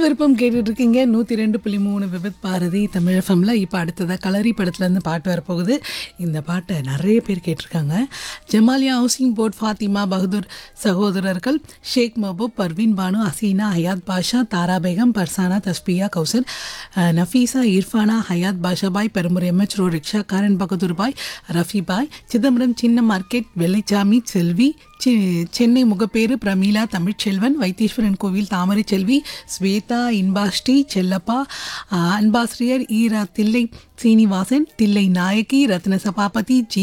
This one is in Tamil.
விருப்பம் கேட்டுட்டு இருக்கீங்க நூற்றி ரெண்டு புள்ளி மூணு விபத் பாரதி தமிழ் எஃப்எம்ல இப்போ அடுத்ததாக கலரி படத்துலேருந்து பாட்டு வரப்போகுது இந்த பாட்டை நிறைய பேர் கேட்டிருக்காங்க ஜமாலியா ஹவுசிங் போர்ட் ஃபாத்திமா பகதூர் சகோதரர்கள் ஷேக் மஹபூப் பர்வீன் பானு ஹசீனா ஹயாத் பாஷா தாரா பேகம் பர்சானா தஸ்பியா கௌசர் அஹ், நஃபீசா இர்ஃபானா ஹயாத் பாஷாபாய் பெருமுறை எம்எச் ரோ ரிக்ஷா காரன் பகதூர் பாய் ரஃபி பாய் சிதம்பரம் சின்ன மார்க்கெட் வெள்ளைச்சாமி செல்வி சி- சென்னை முகப்பேறு பிரமீளா தமிழ்ச்செல்வன் வைத்தீஸ்வரன் கோவில் தாமரை செல்வி ஸ்வேதா இன்பாஸ்ரீ செல்லப்பா ஆ, அன்பாசிரியர் ஈரா தில்லை சீனிவாசன் தில்லை நாயகி ரத்ன சபாபதி ஜி